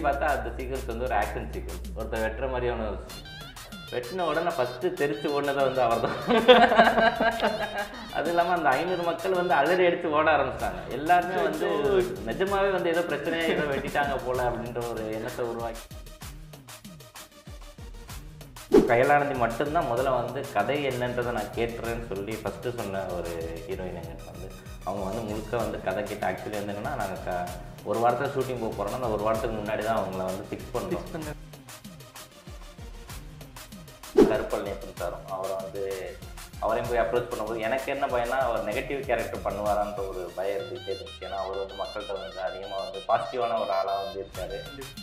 பார்த்தா அந்த சீக்வன்ஸ் வந்து ஒரு ஆக்ஷன் சீக்வன்ஸ் ஒருத்தர் வெட்டுற மாதிரியான ஒரு வெட்டின உடனே ஃபஸ்ட்டு தெரிச்சு ஓடினதை வந்து அவர் தான் அது இல்லாமல் அந்த ஐநூறு மக்கள் வந்து அலறி அடித்து ஓட ஆரம்பிச்சிட்டாங்க எல்லாருமே வந்து நிஜமாவே வந்து ஏதோ பிரச்சனையை ஏதோ வெட்டிட்டாங்க போல அப்படின்ற ஒரு எண்ணத்தை உருவாக்கி கையலானந்தி மட்டும்தான் முதல்ல வந்து கதை என்னன்றதை நான் கேட்டுறேன்னு சொல்லி ஃபஸ்ட்டு சொன்ன ஒரு ஹீரோயின் எங்கிட்ட வந்து அவங்க வந்து முழுக்க வந்து கதை கேட்டு ஆக்சுவலி வந்து என்னன்னா நாங்கள் க ஒரு வாரத்தில் ஷூட்டிங் போக போகிறோம்னா அந்த ஒரு வாரத்துக்கு முன்னாடி தான் அவங்கள வந்து ஃபிக்ஸ் பண்ணோம் கருப்பல் நேப்பன் சாரும் அவரை வந்து அவரையும் போய் அப்ரோச் பண்ணும்போது எனக்கு என்ன பயம்னா அவர் நெகட்டிவ் கேரக்டர் பண்ணுவாரான்ற ஒரு பயம் இருந்துகிட்டே இருந்துச்சு ஏன்னா அவர் வந்து மக்கள்கிட்ட வந்து அதிகமாக வந்து பாசிட்டிவான ஒரு ஆளாக வந்து இருக்காரு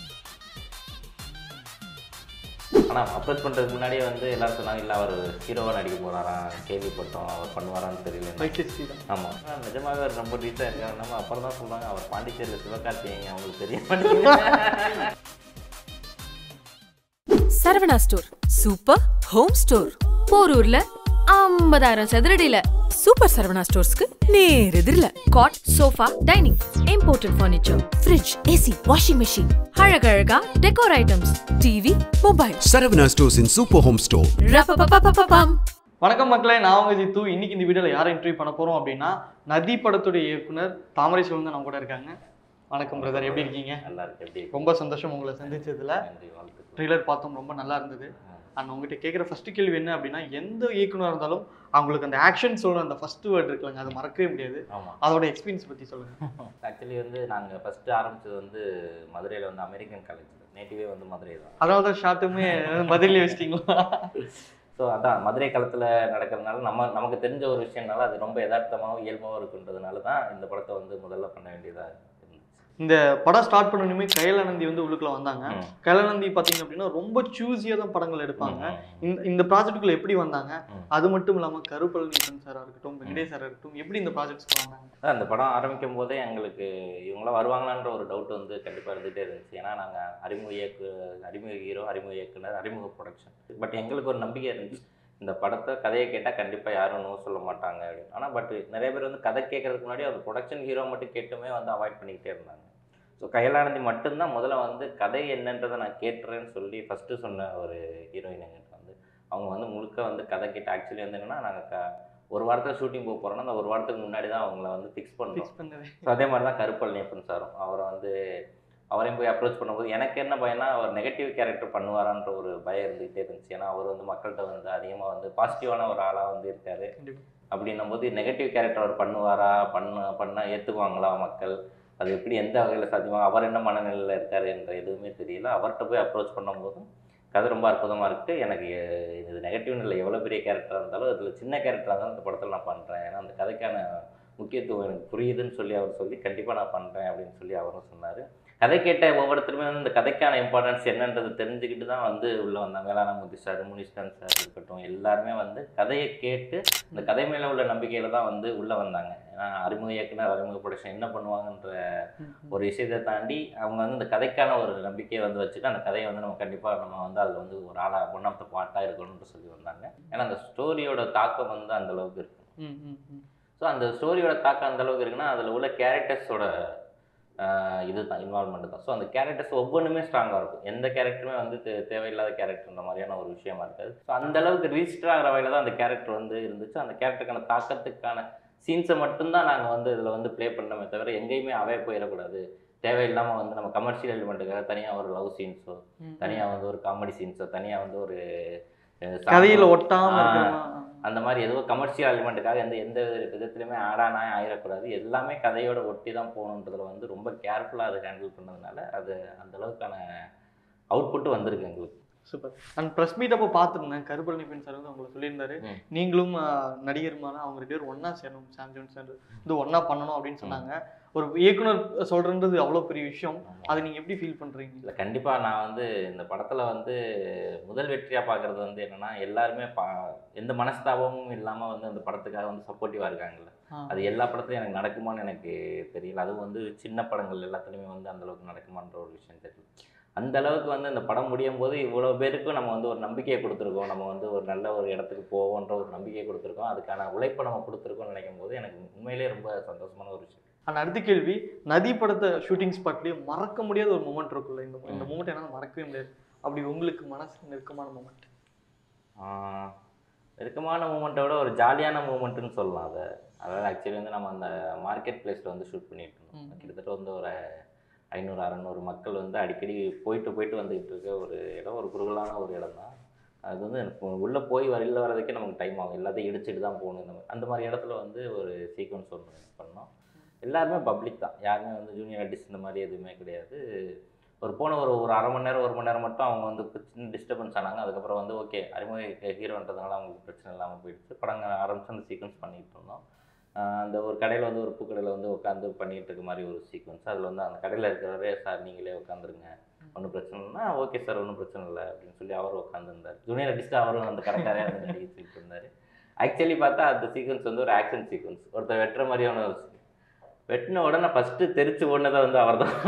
ஆனால் அப்ரோச் பண்ணுறதுக்கு முன்னாடியே வந்து எல்லாரும் சொன்னாங்க இல்லை அவர் ஹீரோவாக நடிக்க போகிறாராம் கேள்விப்பட்டோம் அவர் பண்ணுவாரான்னு தெரியல வைக்கஸ்ரீ தான் ஆமாம் நிஜமாவே அவர் ரொம்ப டீட்டாக இருக்காரு நம்ம அப்புறம் தான் சொல்கிறாங்க அவர் பாண்டிச்சேரியில் சிவகார்த்திகேயன் அவங்களுக்கு தெரிய மாட்டேங்குது Saravana store super home store போரூர்ல ஐம்பதாயிரம் சதுரடியில சூப்பர் சரவணா ஸ்டோர்ஸ்க்கு நேர் எதிரில cot sofa dining imported furniture fridge AC washing machine அழகழகா decor items TV mobile Saravana Stores in Super Home Store. ரப்பப்பப்பப்பப்பம் வணக்கம் மக்களே நான் உங்க ஜித்து இன்னைக்கு இந்த வீடியோவில் யாரை இன்டர்வியூ பண்ண போறோம் அப்படின்னா நதி படத்துடைய இயக்குனர் தாமரை சிவன் நம்ம கூட இருக்காங்க வணக்கம் பிரதர் எப்படி இருக்கீங்க நல்லா இருக்கு எப்படி இருக்கு? ரொம்ப சந்தோஷம் உங்களை சந்திச்சதுல நன்றி வாழ்த்துக்கள் ட்ரெய்லர் பார்த்தோம் ரொம்ப நல்லா இருந்தது அண்ட் உங்ககிட்ட கேட்குற ஃபர்ஸ்ட் கேள்வி என்ன அப்படின்னா எந்த இயக்குனர் இருந்தாலும் அவங்களுக்கு அந்த ஆக்ஷன் சொல்ற அந்த ஃபர்ஸ்ட் வேர்ட் இருக்குல்லங்க அதை மறக்கவே முடியாது ஆமாம் அதோட எக்ஸ்பீரியன்ஸ் பத்தி சொல்லுங்க ஆக்சுவலி வந்து நாங்கள் ஃபஸ்ட்டு ஆரம்பிச்சது வந்து மதுரையில் வந்து அமெரிக்கன் காலேஜ் நேட்டிவே வந்து மதுரை தான் அதனால தான் ஷார்ட்டுமே பதிலே வச்சிட்டீங்களா ஸோ அதான் மதுரை காலத்தில் நடக்கிறதுனால நம்ம நமக்கு தெரிஞ்ச ஒரு விஷயம்னால அது ரொம்ப யதார்த்தமாகவும் இயல்பாகவும் இருக்குன்றதுனால தான் இந்த படத்தை வந்து முதல்ல பண்ண வேண்டியதாக இருந்துச்சு இந்த படம் ஸ்டார்ட் பண்ணணுமே கைலானந்தி வந்து உள்ளுக்குள்ள வந்தாங்க ம். கைலானந்தி பார்த்தீங்க அப்படின்னா ரொம்ப சூஸியாக தான் படங்கள் எடுப்பாங்க ம், ம், இந்த இந்த ப்ராஜெக்ட்டுக்குள்ள எப்படி வந்தாங்க ம். அது மட்டும் இல்லாமல் கருப்பழனிசன் சாரா இருக்கட்டும் வெங்கடேஷ் சாரா இருக்கட்டும் எப்படி இந்த ப்ராஜெக்ட்ஸ்க்கு வந்தாங்க அதான் அந்த படம் ஆரம்பிக்கும் போதே எங்களுக்கு இவங்களாம் வருவாங்களான்ற ஒரு டவுட் வந்து கண்டிப்பாக இருந்துகிட்டே இருந்துச்சு ஏன்னா நாங்கள் அறிமுக இயக்கு அறிமுக ஹீரோ அறிமுக இயக்குனர் அறிமுக ப்ரொடக்ஷன் பட் எங்களுக்கு ஒரு நம்பிக்கை இருந்துச்சு இந்த படத்தை கதையை கேட்டால் கண்டிப்பாக யாரும் நோ சொல்ல மாட்டாங்க அப்படின்னு ஆனால் பட் நிறைய பேர் வந்து கதை கேட்கறதுக்கு முன்னாடி அந்த ப்ரொடக்ஷன் ஹீரோ மட்டும் கேட்டுமே வந்து அவாய்ட் பண்ணிக்கிட்டே இருந்தாங்க ஸோ கையலானந்தி மட்டும்தான் முதல்ல வந்து கதை என்னன்றதை நான் கேட்டுறேன்னு சொல்லி ஃபஸ்ட்டு சொன்ன ஒரு ஹீரோயின் எங்கிட்ட வந்து அவங்க வந்து முழுக்க வந்து கதை கேட்டு ஆக்சுவலி வந்து என்னென்னா நாங்கள் க ஒரு வாரத்தில் ஷூட்டிங் போக போகிறோம்னா அந்த ஒரு வாரத்துக்கு முன்னாடி தான் அவங்கள வந்து ஃபிக்ஸ் பண்ணோம் ஃபிக்ஸ் பண்ணவே ஸோ அதே மாதிரி தான் கருப்பல் நேப்பன் சாரும் அவரை வந்து அவரையும் போய் அப்ரோச் பண்ணும்போது எனக்கு என்ன பயம்னா அவர் நெகட்டிவ் கேரக்டர் பண்ணுவாரான்ற ஒரு பயம் இருந்துகிட்டே இருந்துச்சு ஏன்னா அவர் வந்து மக்கள்கிட்ட வந்து அதிகமாக வந்து பாசிட்டிவான ஒரு ஆளாக வந்து இருக்காரு கண்டிப்பா. அப்படின்னும் போது நெகட்டிவ் கேரக்டர் அவர் பண்ணுவாரா பண்ண பண்ண ஏற்றுக்குவாங்களா மக்கள் அது எப்படி எந்த வகையில் சாத்தியமாக அவர் என்ன மனநிலையில் இருக்காரு என்ற எதுவுமே தெரியல அவர்கிட்ட போய் அப்ரோச் பண்ணும்போதும் கதை ரொம்ப அற்புதமாக இருக்குது எனக்கு எ- இது நெகட்டிவ்னு இல்லை எவ்வளோ பெரிய கேரக்டராக இருந்தாலும் அதில் சின்ன கேரக்டராக இருந்தாலும் இந்த படத்தில் நான் பண்ணுறேன் ஏன்னா அந்த கதைக்கான முக்கியத்துவம் எனக்கு புரியுதுன்னு சொல்லி அவர் சொல்லி கண்டிப்பாக நான் பண்ணுறேன் அப்படின்னு சொல்லி அவரும் சொன்னார் கதை கேட்ட ஒவ்வொருத்தருமே வந்து இந்த கதைக்கான இம்பார்ட்டன்ஸ் என்னன்றது தெரிஞ்சுக்கிட்டு தான் வந்து உள்ளே வந்தாங்க வேளாண் சார் முனிஷ்காந்த் சார் இருக்கட்டும் எல்லாருமே வந்து கதையை கேட்டு இந்த கதை மேலே உள்ள நம்பிக்கையில் தான் வந்து உள்ளே வந்தாங்க ஏன்னா அறிமுக இயக்குனர் அறிமுக ப்ரொடக்ஷன் என்ன பண்ணுவாங்கன்ற ஒரு விஷயத்தை தாண்டி அவங்க வந்து இந்த கதைக்கான ஒரு நம்பிக்கையை வந்து வச்சுட்டு அந்த கதையை வந்து நம்ம கண்டிப்பாக நம்ம வந்து அதில் வந்து ஒரு ஆளாக ஒன் ஆஃப் த பார்ட்டாக இருக்கணும்னு சொல்லி வந்தாங்க ஏன்னா அந்த ஸ்டோரியோட தாக்கம் வந்து அந்த அளவுக்கு இருக்கு ம் ம் ம் ஸோ அந்த ஸ்டோரியோட தாக்கம் அந்த அளவுக்கு இருக்குன்னா அதில் உள்ள கேரக்டர்ஸோட இது தான் இன்வால்மெண்ட் தான் ஸோ அந்த கேரக்டர்ஸ் ஒவ்வொன்றுமே ஸ்ட்ராங்காக இருக்கும் எந்த கேரக்டருமே வந்து தே- தேவையில்லாத கேரக்டர்ன்ற மாதிரியான ஒரு விஷயமா இருக்காது ஸோ அந்த அளவுக்கு ரிஜிஸ்டர் ஆகிற வகையில் தான் அந்த கேரக்டர் வந்து இருந்துச்சு அந்த கேரக்டருக்கான தாக்கத்துக்கான சீன்ஸை மட்டும்தான் நாங்கள் வந்து இதில் வந்து ப்ளே பண்ணோமே தவிர எங்கேயுமே அவே போயிடக்கூடாது தேவையில்லாமல் வந்து நம்ம கமர்ஷியல் எலிமெண்ட்டுக்காக தனியாக ஒரு லவ் சீன்ஸோ ம். தனியாக வந்து ஒரு காமெடி சீன்ஸோ தனியாக வந்து ஒரு அஹ், கதையில song- ஒட்டாம ஆ. இருக்கிற மா- அந்த மாதிரி எதுவும் கமர்ஷியல் எலிமெண்ட்டுக்காக எந்த எந்த விதத்துலையுமே ஆடானாய் ஆயிடக்கூடாது எல்லாமே கதையோட ஒட்டி தான் போகணுன்றதுல வந்து ரொம்ப கேர்ஃபுல்லாக அதை ஹேண்டில் பண்ணதுனால அது அந்த அளவுக்கான அவுட்புட் வந்திருக்கு எங்களுக்கு சூப்பர் அண்ட் ப்ரெஸ் மீட் அப்போ பார்த்துருந்தேன் கருப்பழனி பெண் சார் வந்து உங்களை சொல்லியிருந்தாரு ம். நீங்களும் ஆஹ், நடிகருமான அவங்க ரெண்டு பேரும் ஒண்ணா சேரணும் சாம் ஜோன் சார் இது ஒண்ணா பண்ணணும் அப்படின்னு சொன்னாங்க ஒரு இயக்குனர் சொல்றன்றது அவ்வளோ பெரிய விஷயம் அதை நீங்க எப்படி ஃபீல் பண்றீங்க இல்லை கண்டிப்பாக நான் வந்து இந்த படத்தில் வந்து முதல் வெற்றியாக பார்க்குறது வந்து என்னென்னா எல்லாருமே பா எந்த மனஸ்தாபமும் இல்லாமல் வந்து அந்த படத்துக்காக வந்து சப்போர்ட்டிவாக இருக்காங்கல்ல ஆ. அது எல்லா படத்துலையும் எனக்கு நடக்குமான்னு எனக்கு தெரியல அதுவும் வந்து சின்ன படங்கள் எல்லாத்துலேயுமே வந்து அந்த அளவுக்கு நடக்குமான்ற ஒரு விஷயம் தெரியல அந்த அளவுக்கு வந்து இந்த படம் முடியும் போது இவ்வளோ பேருக்கும் நம்ம வந்து ஒரு நம்பிக்கையை கொடுத்துருக்கோம் நம்ம வந்து ஒரு நல்ல ஒரு இடத்துக்கு போவோன்ற ஒரு நம்பிக்கையை கொடுத்துருக்கோம் அதுக்கான உழைப்பை நம்ம கொடுத்துருக்கோம்னு நினைக்கும் போது எனக்கு உண்மையிலேயே ரொம்ப சந்தோஷமான ஒரு விஷயம் அந்த அடுத்த கேள்வி நதி படத்தை ஷூட்டிங் ஸ்பாட்லயே மறக்க முடியாத ஒரு மூமெண்ட் இருக்குல்ல இந்த இந்த மூமெண்ட் என்னால மறக்கவே முடியாது அப்படி உங்களுக்கு மனசு நெருக்கமான மூமெண்ட் ஆஹ் நெருக்கமான மூமெண்ட்டை விட ஒரு ஜாலியான மூமெண்ட்டுன்னு சொல்லலாம் அதை அதாவது ஆக்சுவலி வந்து நம்ம அந்த மார்க்கெட் பிளேஸில் வந்து ஷூட் பண்ணிட்டு இருந்தோம் ம். கிட்டத்தட்ட வந்து ஒரு ஐநூறு அறநூறு மக்கள் வந்து அடிக்கடி போயிட்டு போயிட்டு வந்துகிட்டு இருக்க ஒரு இடம் ஒரு குறுகலான ஒரு இடம் தான் அது வந்து எனக்கு உள்ளே போய் வெளியில் வர்றதுக்கே நமக்கு டைம் ஆகும் எல்லாத்தையும் இடிச்சிட்டு தான் போகணும் இந்த மாதிரி அந்த மாதிரி இடத்துல வந்து ஒரு சீக்வன்ஸ் ஒன்று பண்ணோம் எல்லாருமே பப்ளிக் தான் யாருமே வந்து ஜூனியர் ஆர்டிஸ்ட் இந்த மாதிரி எதுவுமே கிடையாது ஒரு போன ஒரு ஒரு அரை மணி நேரம் ஒரு மணி நேரம் மட்டும் அவங்க வந்து சின்ன டிஸ்டர்பன்ஸ் ஆனாங்க அதுக்கப்புறம் வந்து ஓகே அறிமுக ஹீரோன்றதுனால அவங்களுக்கு பிரச்சனை இல்லாமல் போயிடுச்சு படங்க ஆரம்பிச்சு அந்த சீக்வன்ஸ் பண்ணிட்டு இருந்தோம் ஆஹ் அந்த ஒரு கடையில் வந்து ஒரு பூக்கடையில் வந்து உட்காந்து பண்ணிட்டு இருக்க மாதிரி ஒரு சீக்வன்ஸ் அதில் வந்து அந்த கடையில் இருக்கிறவரே சார் நீங்களே உட்காந்துருங்க ஒன்றும் பிரச்சனை இல்லைன்னா ஓகே சார் ஒன்றும் பிரச்சனை இல்லை அப்படின்னு சொல்லி அவரும் உட்காந்துருந்தார் ஜூனியர் ஆர்டிஸ்ட் அவரும் அந்த கடைக்காரே வந்து நடிச்சுட்டு இருந்தார் ஆக்சுவலி பார்த்தா அந்த சீக்வன்ஸ் வந்து ஒரு ஆக்ஷன் சீக்வன்ஸ் ஒருத்தர் வெட்டுற மாதிரியான ஒரு scene. வெட்டின உடனே ஃபஸ்ட்டு தெரிச்சு ஓடினதை வந்து அவர் தான்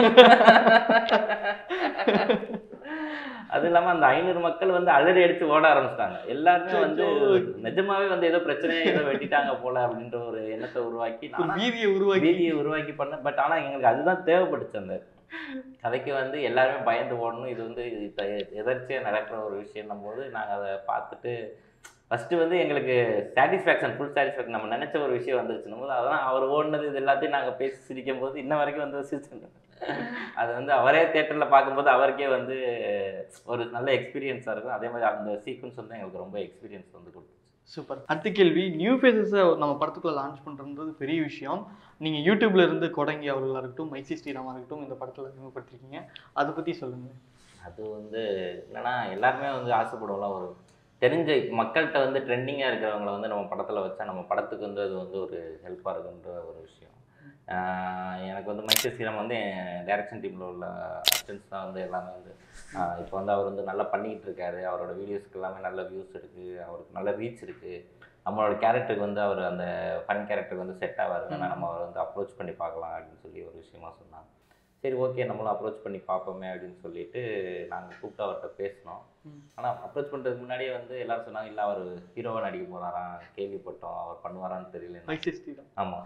அது இல்லாமல் அந்த ஐநூறு மக்கள் வந்து அலறி அடிச்சு ஓட ஆரம்பிச்சிட்டாங்க எல்லாருமே வந்து நிஜமாவே வந்து ஏதோ பிரச்சனையை ஏதோ வெட்டிட்டாங்க போல அப்படின்ற ஒரு எண்ணத்தை உருவாக்கி ஒரு நானா வீதியை உருவாக்கி வீதியை உருவாக்கி பண்ண பட் ஆனால் எங்களுக்கு அதுதான் தேவைப்பட்டுச்சு அந்த கதைக்கு வந்து எல்லாருமே பயந்து ஓடணும் இது வந்து எதர்ச்சியாக நடக்கிற ஒரு விஷயம் போது நாங்கள் அதை பார்த்துட்டு ஃபஸ்ட்டு வந்து எங்களுக்கு சாட்டிஸ்ஃபேக்ஷன் ஃபுல் சாட்டிஸ்ஃபேக்ஷன் நம்ம நினச்ச ஒரு விஷயம் வந்துருச்சுன்னும் போது அதெல்லாம் அவர் ஓடினது இது எல்லாத்தையும் நாங்கள் பேசி சிரிக்கும் போது இன்ன வரைக்கும் வந்து சிரிச்சு அது வந்து அவரே தேட்டரில் பார்க்கும்போது அவருக்கே வந்து ஒரு நல்ல எக்ஸ்பீரியன்ஸாக இருக்கும் அதே மாதிரி அந்த சீக்வன்ஸ் வந்து எங்களுக்கு ரொம்ப எக்ஸ்பீரியன்ஸ் வந்து கொடுத்துச்சு சூப்பர் அடுத்த கேள்வி நியூ ஃபேஸஸை நம்ம படத்துக்குள்ள லான்ச் பண்ணுறது பெரிய விஷயம் நீங்கள் யூடியூப்ல இருந்து கொடங்கி அவர்களாக இருக்கட்டும் மைசி ஸ்ரீராமா இருக்கட்டும் இந்த படத்தில் அறிமுகப்படுத்திருக்கீங்க அதை பற்றி சொல்லுங்கள் அது வந்து என்னன்னா எல்லாருமே வந்து ஆசைப்படுவோம்ல ஒரு தெரிஞ்ச மக்கள்கிட்ட வந்து ட்ரெண்டிங்காக இருக்கிறவங்கள வந்து நம்ம படத்தில் வச்சா நம்ம படத்துக்கு வந்து அது வந்து ஒரு ஹெல்ப்பாக இருக்குன்ற ஒரு விஷயம் ஆஹ் எனக்கு வந்து மைக்கேல் ஸ்ரீராம் வந்து என் டைரக்ஷன் டீமில் உள்ள அசிஸ்டன்ஸ் தான் வந்து எல்லாமே வந்து இப்போ வந்து அவர் வந்து நல்லா பண்ணிக்கிட்டு இருக்காரு அவரோட வீடியோஸ்க்கு எல்லாமே நல்ல வியூஸ் இருக்குது அவருக்கு நல்ல ரீச் இருக்குது நம்மளோட கேரக்டருக்கு வந்து அவர் அந்த ஃபன் கேரக்டருக்கு வந்து செட் ஆவார் வேணா நம்ம அவரை வந்து அப்ரோச் பண்ணி பார்க்கலாம் அப்படின்னு சொல்லி ஒரு விஷயமா சொன்னாங்க சரி ஓகே நம்மளும் அப்ரோச் பண்ணி பார்ப்போமே அப்படின்னு சொல்லிட்டு நாங்கள் கூப்பிட்டு அவர்கிட்ட பேசினோம் ம். ஆனால் அப்ரோச் பண்ணுறதுக்கு முன்னாடியே வந்து எல்லாரும் சொன்னாங்க இல்லை அவர் ஹீரோவாக நடிக்க போகிறாராம் கேள்விப்பட்டோம் அவர் பண்ணுவாரான்னு தெரியல மைசி ஸ்ரீராம் ஆமாம்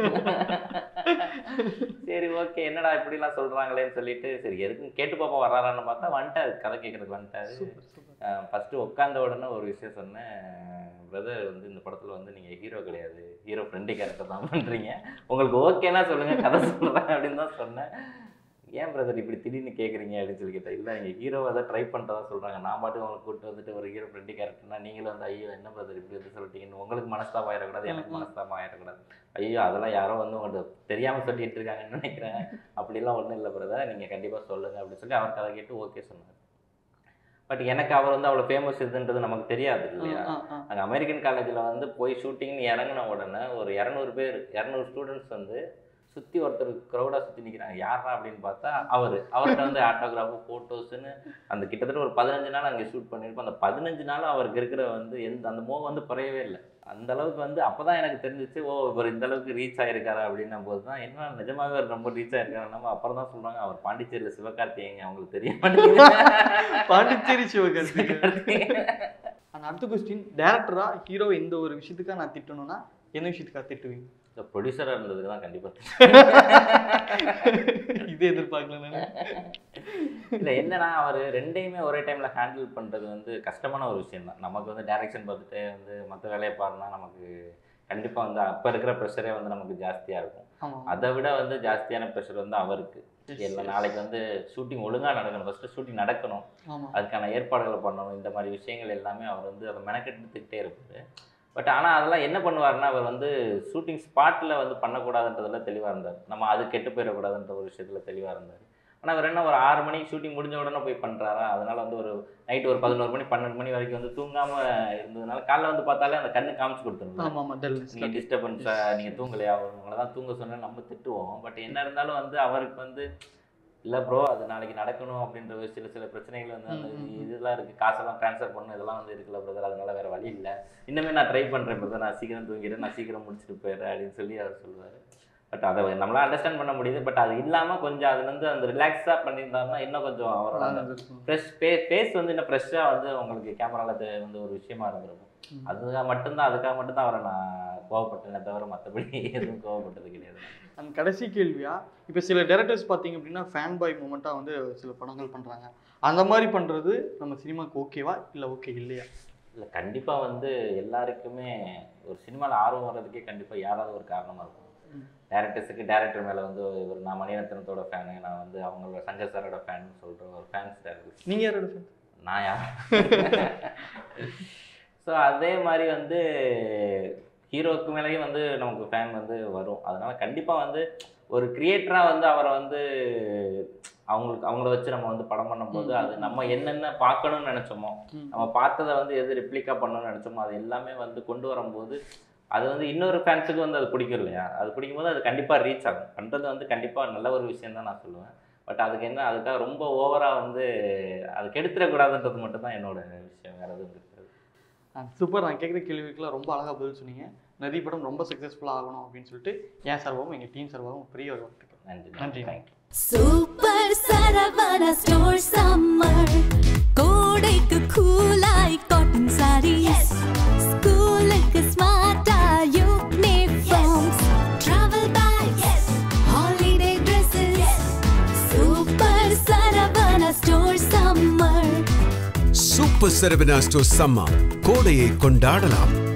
சரி ஓகே என்னடா இப்படிலாம் சொல்கிறாங்களேன்னு சொல்லிட்டு சரி எதுக்கும் கேட்டு பார்ப்போம் வர்றாரான்னு பார்த்தா வந்துட்டாரு கதை கேட்குறதுக்கு வந்துட்டாரு சூப்பர் சூப்பர் ஃபஸ்ட்டு உட்காந்த உடனே ஒரு விஷயம் சொன்னேன் பிரதர் வந்து இந்த படத்தில் வந்து நீங்கள் ஹீரோ கிடையாது ஹீரோ ஃப்ரெண்டு கேரக்டர் தான் பண்ணுறீங்க உங்களுக்கு ஓகேனா சொல்லுங்கள் கதை சொல்கிறேன் அப்படின்னு தான் சொன்னேன் ஏன் பிரதர் இப்படி திடீர்னு கேட்குறீங்க அப்படின்னு சொல்லி கேட்டேன் இல்லை நீங்கள் ஹீரோவை தான் ட்ரை பண்ணுறதா சொல்கிறாங்க நான் பாட்டு உங்களுக்கு கூப்பிட்டு வந்துட்டு ஒரு ஹீரோ ஃப்ரெண்டு கேரக்டர்னா நீங்களும் வந்து ஐயோ என்ன பிரதர் இப்படி வந்து சொல்லிட்டீங்கன்னு உங்களுக்கு மனஸ்தாபம் ஆயிடக்கூடாது எனக்கு ம், ம். மனஸ்தாபம் ஆயிடக்கூடாது ஐயோ அதெல்லாம் யாரோ வந்து உங்கள்கிட்ட தெரியாமல் சொல்லிட்டு இருக்காங்கன்னு நினைக்கிறேன் அப்படிலாம் ஒன்றும் இல்லை பிரதர் நீங்கள் கண்டிப்பாக சொல்லுங்கள் அப்படின்னு சொல்லி அவர் கதை கேட்டு ஓகே சொன்னார் பட் எனக்கு அவர் வந்து அவ்வளோ ஃபேமஸ் இதுன்றது நமக்கு தெரியாது இல்லையா ஆ ஆ அங்கே அமெரிக்கன் காலேஜில் வந்து போய் ஷூட்டிங்னு இறங்கின உடனே ஒரு இரநூறு பேர் இரநூறு ஸ்டூடெண்ட்ஸ் வந்து சுற்றி ஒருத்தர் க்ரௌடாக சுற்றி நிற்கிறாங்க யாரா அப்படின்னு பார்த்தா அவர் அவர்கிட்ட வந்து ஆட்டோகிராஃபு ஃபோட்டோஸ்னு அந்த கிட்டத்தட்ட ஒரு பதினஞ்சு நாள் அங்கே ஷூட் பண்ணியிருப்போம் அந்த பதினஞ்சு நாள் அவருக்கு இருக்கிற வந்து எந்த அந்த மோகம் வந்து குறையவே இல்லை அந்த அளவுக்கு வந்து அப்போ தான் எனக்கு தெரிஞ்சிச்சு ஓ இவர் இந்த அளவுக்கு ரீச் ஆகிருக்காரா அப்படின்னும் போது தான் என்ன நிஜமாவே அவர் ரொம்ப ரீச் ஆகிருக்காரு நம்ம அப்புறம் தான் சொல்கிறாங்க அவர் பாண்டிச்சேரியில் சிவகார்த்திகேயங்க அவங்களுக்கு தெரிய மாட்டேங்குது பாண்டிச்சேரி சிவகார்த்திகேயன் சிவகார்த்திகேயன். அந்த அடுத்த கொஸ்டின் டேரக்டரா ஹீரோ இந்த ஒரு விஷயத்துக்காக நான் திட்டணும்னா என்ன விஷயத்துக்காக திட்டுவீங்க இந்த ப்ரொடியூசராக இருந்ததுக்கு தான் கண்டிப்பாக இதே எதிர்பார்க்கல நான் இல்லை என்னன்னா அவர் ரெண்டையுமே ஒரே டைமில் ஹேண்டில் பண்ணுறது வந்து கஷ்டமான ஒரு விஷயம் தான் நமக்கு வந்து டைரக்ஷன் பார்த்துட்டு வந்து மற்ற வேலையை பாருனா நமக்கு கண்டிப்பாக வந்து அப்போ இருக்கிற ப்ரெஷரே வந்து நமக்கு ஜாஸ்தியாக இருக்கும் ஆமா அதை விட வந்து ஜாஸ்தியான ப்ரெஷர் வந்து அவருக்கு இல்லை நாளைக்கு வந்து ஷூட்டிங் ஒழுங்காக நடக்கணும் ஃபஸ்ட்டு ஷூட்டிங் நடக்கணும் ஆமா அதுக்கான ஏற்பாடுகளை பண்ணணும் இந்த மாதிரி விஷயங்கள் எல்லாமே அவர் வந்து அதை மெனக்கெட்டுக்கிட்டே இருப்பார் பட் ஆனால் அதெல்லாம் என்ன பண்ணுவாருன்னா அவர் வந்து ஷூட்டிங் ஸ்பாட்டில் வந்து பண்ணக்கூடாதுன்றதுல தெளிவாக இருந்தார் நம்ம அது கெட்டு போயிடக்கூடாதுன்ற ஒரு விஷயத்தில் தெளிவாக இருந்தார் ஆனால் அவர் என்ன ஒரு ஆறு மணிக்கு ஷூட்டிங் முடிஞ்ச உடனே போய் பண்ணுறாரா அதனால வந்து ஒரு நைட் ஒரு பதினோரு மணி பன்னெண்டு மணி வரைக்கும் வந்து தூங்காமல் இருந்ததுனால காலைல வந்து பார்த்தாலே அந்த கண்ணு காமிச்சு கொடுத்துருந்தோம் ஆமா ஆமா டல் நீங்கள் டிஸ்டர்பன்ஸாக நீங்கள் தூங்கலையா உங்களை தான் தூங்க சொன்னா நம்ம திட்டுவோம் பட் என்ன இருந்தாலும் வந்து அவருக்கு வந்து இல்லை ப்ரோ அது நாளைக்கு நடக்கணும் அப்படின்ற ஒரு சில சில பிரச்சனைகள் வந்து அந்த ம், ம், ம். இதெல்லாம் இருக்குது காசெல்லாம் ட்ரான்ஸ்ஃபர் பண்ணணும் இதெல்லாம் வந்து இருக்குல்ல பிரதர் அதனால வேறு வழி இல்லை இன்னுமே நான் ட்ரை பண்ணுறேன் பிரதர் நான் சீக்கிரம் தூங்கிடுறேன் நான் சீக்கிரம் முடிச்சுட்டு போயிடுறேன் அப்படின்னு சொல்லி அவர் சொல்லுவார் பட் அதை நம்மளால அண்டர்ஸ்டாண்ட் பண்ண முடியுது பட் அது இல்லாமல் கொஞ்சம் அதுலேருந்து அந்த ரிலாக்ஸாக பண்ணியிருந்தாருன்னா இன்னும் கொஞ்சம் அவரோட அந்த ஃப்ரெஷ் ஃபே ஃபேஸ் வந்து இன்னும் ஃப்ரெஷ்ஷாக வந்து உங்களுக்கு கேமராவில் வந்து ஒரு விஷயமா இருந்திருக்கும் ம். அதுக்காக மட்டும்தான் அதுக்காக மட்டும்தான் அவரை நான் கோவப்பட்டேனே தவிர மற்றபடி எதுவும் கோவப்பட்டது கிடையாது அந்த கடைசி கேள்வியா இப்போ சில டேரக்டர்ஸ் பார்த்தீங்க அப்படின்னா ஃபேன் பாய் மூமெண்ட்டாக வந்து சில படங்கள் பண்ணுறாங்க அந்த மாதிரி பண்ணுறது நம்ம சினிமாவுக்கு ஓகேவா இல்லை ஓகே இல்லையா இல்லை கண்டிப்பாக வந்து எல்லாருக்குமே ஒரு சினிமாவில் ஆர்வம் வர்றதுக்கே கண்டிப்பாக யாராவது ஒரு காரணமாக இருக்கும் ம். டேரக்டர்ஸுக்கு டேரக்டர் மேலே வந்து ஒரு நான் மணிரத்னத்தோட ஃபேனு நான் வந்து அவங்களோட சங்கர் சாரோட ஃபேன் சொல்கிற ஒரு ஃபேன்ஸ் டேரக்டர்ஸ் நீங்கள் யாரோட fan? நான் யார் ஸோ அதே மாதிரி வந்து ஹீரோக்கு மேலேயும் வந்து நமக்கு ஃபேன் வந்து வரும் அதனால கண்டிப்பாக வந்து ஒரு கிரியேட்டராக வந்து அவரை வந்து அவங்களுக்கு அவங்கள வச்சு நம்ம வந்து படம் பண்ணும்போது அது நம்ம என்னென்ன பார்க்கணும்னு நினச்சோமோ ம். நம்ம பார்த்ததை வந்து எது ரெப்ளிகா பண்ணணும்னு நினச்சோமோ அது எல்லாமே வந்து கொண்டு வரும்போது அது வந்து இன்னொரு ஃபேன்ஸுக்கு வந்து அது பிடிக்கும் இல்லையா அது பிடிக்கும்போது அது கண்டிப்பாக ரீச் ஆகும் பண்ணுறது வந்து கண்டிப்பாக நல்ல ஒரு விஷயம் தான் நான் சொல்லுவேன் பட் அதுக்கு என்ன அதுக்காக ரொம்ப ஓவராக வந்து அது கெடுத்துடக்கூடாதுன்றது மட்டும் தான் என்னோட விஷயம் வேறு எதுவும் இருக்காது சூப்பர் நான் கேட்குற கேள்விக்கெல்லாம் ரொம்ப அழகாக பதில் சொன்னீங்க நதி படம் ரொம்ப சக்ஸஸ்ஃபுல்லாக ஆகணும் அப்படின்னு சொல்லிட்டு என் சார்பாகவும் எங்கள் டீம் சார்பாகவும் பெரிய ஒரு வாழ்த்துக்கள் நன்றி நன்றி. Thank you super Saravana store summer கோடைக்கு கூலாய் காட்டன் சாரீஸ் ஸ்கூலுக்கு ஸ்மார்ட்டா uniforms travel bags holiday dresses super Saravana store summer super Saravana store சம்மா கோடையை கொண்டாடலாம்